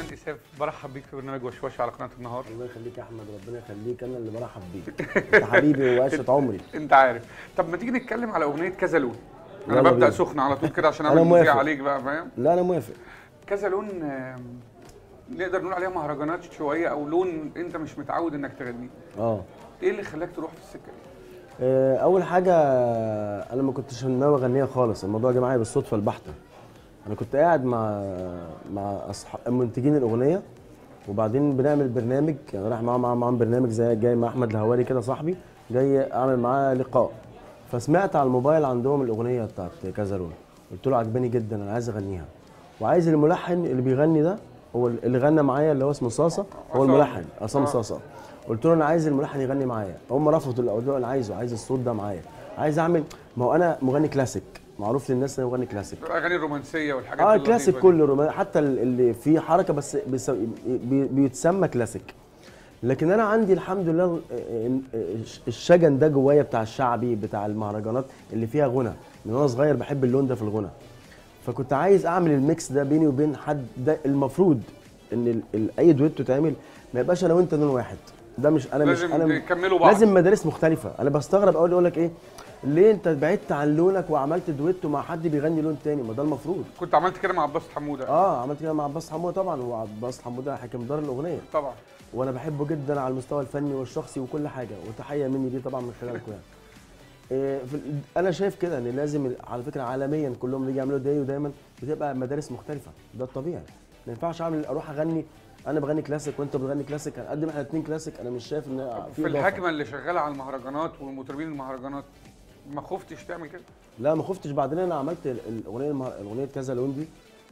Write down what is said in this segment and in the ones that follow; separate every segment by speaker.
Speaker 1: اساف برحب بيك في برنامج وشوش على قناه النهار
Speaker 2: الله يخليك يا احمد ربنا يخليك انا اللي برحب بيك انت حبيبي وعشره عمري
Speaker 1: انت عارف طب ما تيجي نتكلم على اغنيه كذا لون انا
Speaker 2: يلا
Speaker 1: ببدا
Speaker 2: بينا.
Speaker 1: سخن على طول كده عشان
Speaker 2: أنا
Speaker 1: اعمل مذيع
Speaker 2: موافق.
Speaker 1: عليك بقى فاهم
Speaker 2: لا انا موافق
Speaker 1: كذا لون آم، نقدر نقول عليها مهرجانات شويه او لون انت مش متعود انك تغنيه
Speaker 2: اه
Speaker 1: ايه اللي خلاك تروح في السكه دي
Speaker 2: آه، اول حاجه انا ما كنتش ناوي اغنيها خالص الموضوع جه معايا بالصدفه البحته انا كنت قاعد مع مع اصحاب منتجين الاغنيه وبعدين بنعمل برنامج يعني رايح معاهم معاهم معاهم برنامج زي جاي مع احمد الهواري كده صاحبي جاي اعمل معاه لقاء فسمعت على الموبايل عندهم الاغنيه بتاعت كذا لون قلت له عجباني جدا انا عايز اغنيها وعايز الملحن اللي بيغني ده هو اللي غنى معايا اللي هو اسمه صاصه هو
Speaker 1: عصام.
Speaker 2: الملحن عصام
Speaker 1: آه.
Speaker 2: صاصه قلت له انا عايز الملحن يغني معايا هم رفضوا قلت له انا عايزه عايز الصوت ده معايا عايز اعمل ما هو انا مغني كلاسيك معروف للناس ان انا مغني كلاسيك
Speaker 1: الاغاني الرومانسيه والحاجات
Speaker 2: اه
Speaker 1: اللطيفة
Speaker 2: الكلاسيك
Speaker 1: دي.
Speaker 2: كله روما- حتى ال- اللي فيه حركه بس بيس- بي- بيتسمى كلاسيك لكن انا عندي الحمد لله ال- ال- الشجن ده جوايا بتاع الشعبي بتاع المهرجانات اللي فيها غنى من وانا صغير بحب اللون ده في الغنى فكنت عايز اعمل الميكس ده بيني وبين حد ده المفروض ان ال- ال- اي دويتو تعمل ما يبقاش انا وانت لون واحد ده مش انا مش
Speaker 1: لازم
Speaker 2: انا
Speaker 1: يكملوا بعض.
Speaker 2: لازم مدارس مختلفه انا بستغرب اقول يقول لك ايه ليه انت بعدت عن لونك وعملت دويتو مع حد بيغني لون تاني ما ده المفروض
Speaker 1: كنت عملت كده مع عباس حموده
Speaker 2: اه عملت كده مع عباس حموده طبعا هو عباس حموده حكم دار الاغنيه
Speaker 1: طبعا
Speaker 2: وانا بحبه جدا على المستوى الفني والشخصي وكل حاجه وتحيه مني دي طبعا من خلالكم يعني إيه في ال- انا شايف كده ان لازم ال- على فكره عالميا كلهم اللي يعملوا داي ودايما بتبقى مدارس مختلفه ده الطبيعي ما ينفعش اعمل اروح اغني انا بغني كلاسيك وانت بتغني كلاسيك هنقدم احنا الاثنين كلاسيك انا مش شايف ان
Speaker 1: في
Speaker 2: إضافة.
Speaker 1: الهجمه اللي شغاله على المهرجانات والمطربين المهرجانات ما خفتش تعمل كده
Speaker 2: لا ما خفتش بعدين انا عملت ال- الاغنيه المه... الاغنيه كذا لون دي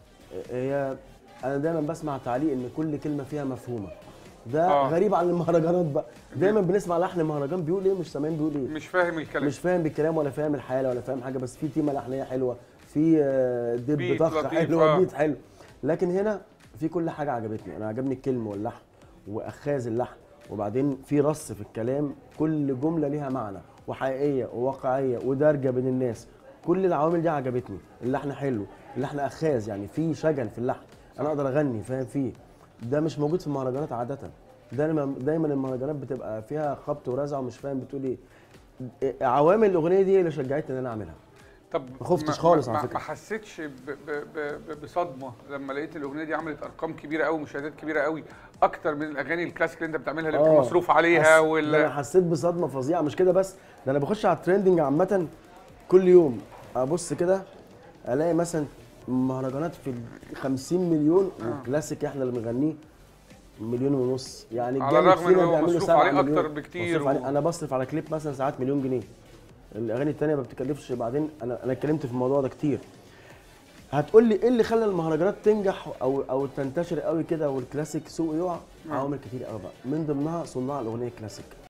Speaker 2: هي انا دايما بسمع تعليق ان كل كلمه فيها مفهومه ده
Speaker 1: آه.
Speaker 2: آه. غريب عن المهرجانات بقى دايما بنسمع لحن مهرجان بيقول ايه مش سامعين بيقول ايه
Speaker 1: مش فاهم الكلام
Speaker 2: مش فاهم بالكلام ولا فاهم الحاله ولا فاهم حاجه بس في تيمه لحنيه حلوه في آه، دب
Speaker 1: بيت
Speaker 2: طخ
Speaker 1: لطيف،
Speaker 2: حلوه
Speaker 1: آه.
Speaker 2: بيت حلو لكن هنا في كل حاجه عجبتني انا عجبني الكلمه واللحن واخاذ اللحن وبعدين في رص في الكلام كل جمله ليها معنى وحقيقيه وواقعيه ودارجه بين الناس كل العوامل دي عجبتني اللحن حلو اللحن اخاذ يعني في شجن في اللحن انا اقدر اغني فاهم فيه ده مش موجود في المهرجانات عاده دايما دايما المهرجانات بتبقى فيها خبط ورزع ومش فاهم بتقول ايه عوامل الاغنيه دي اللي شجعتني ان انا اعملها
Speaker 1: طب
Speaker 2: ما خفتش خالص على
Speaker 1: ما-
Speaker 2: فكرة.
Speaker 1: ما حسيتش ب- ب- ب- بصدمه لما لقيت الاغنيه دي عملت ارقام كبيره قوي مشاهدات كبيره قوي اكتر من الاغاني الكلاسيك اللي انت بتعملها اللي بيبقى
Speaker 2: آه.
Speaker 1: مصروف عليها
Speaker 2: حس- ده انا
Speaker 1: وال
Speaker 2: حسيت بصدمه فظيعه مش كده بس ده انا بخش على الترندنج عامه كل يوم ابص كده الاقي مثلا مهرجانات في ال 50 مليون وكلاسيك احنا اللي بنغنيه مليون ونص يعني
Speaker 1: على
Speaker 2: الجامد
Speaker 1: الرغم إن
Speaker 2: فينا
Speaker 1: هو
Speaker 2: بيعملوا
Speaker 1: مصروف
Speaker 2: 7
Speaker 1: عليه
Speaker 2: مليون.
Speaker 1: أكتر بكتير
Speaker 2: مصروف عليه.
Speaker 1: و-
Speaker 2: انا بصرف على كليب مثلا ساعات مليون جنيه الاغاني التانية ما بتكلفش بعدين انا انا اتكلمت في الموضوع ده كتير هتقول لي ايه اللي خلى المهرجانات تنجح او او تنتشر قوي كده والكلاسيك سوق يقع عوامل كتير قوي بقى من ضمنها صناع الاغنيه الكلاسيك